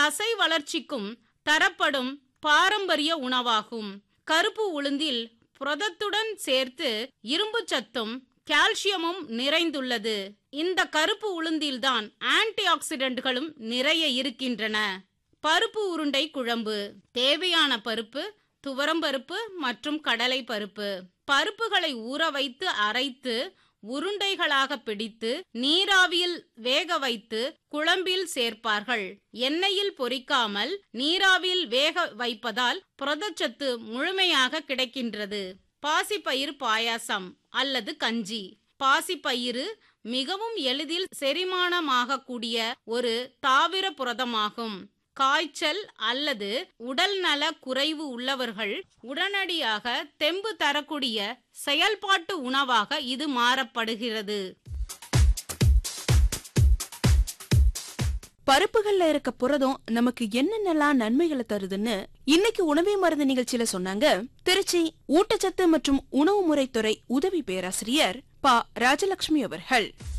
தசை வளர்ச்சிக்கும் தரப்படும் பாரம்பரிய உணவாகும் கருப்பு உளுந்தில் புரதத்துடன் சேர்த்து இரும்பு சத்தும் கால்சியமும் நிறைந்துள்ளது இந்த கருப்பு உளுந்தில்தான் ஆன்டி ஆக்சிடென்ட்களும் நிறைய இருக்கின்றன பருப்பு உருண்டை குழம்பு தேவையான பருப்பு துவரம்பருப்பு மற்றும் கடலை பருப்பு பருப்புகளை ஊற வைத்து அரைத்து உருண்டைகளாக பிடித்து நீராவியில் வேக வைத்து குழம்பில் சேர்ப்பார்கள் எண்ணெயில் பொரிக்காமல் நீராவியில் வேக வைப்பதால் புரதச்சத்து முழுமையாக கிடைக்கின்றது பாசிப்பயிறு பாயாசம் அல்லது கஞ்சி பாசிப்பயிறு மிகவும் எளிதில் செரிமானமாகக்கூடிய ஒரு தாவிர புரதமாகும் காய்ச்சல் அல்லது உடல் நல குறைவு உள்ளவர்கள் உடனடியாக தெம்பு தரக்கூடிய செயல்பாட்டு உணவாக இது மாறப்படுகிறது பருப்புகள்ல இருக்க புரதம் நமக்கு என்னென்னலாம் நன்மைகளை தருதுன்னு இன்னைக்கு உணவே மருந்து நிகழ்ச்சியில சொன்னாங்க திருச்சி ஊட்டச்சத்து மற்றும் உணவு முறைத்துறை உதவி பேராசிரியர் ப ராஜலட்சுமி அவர்கள்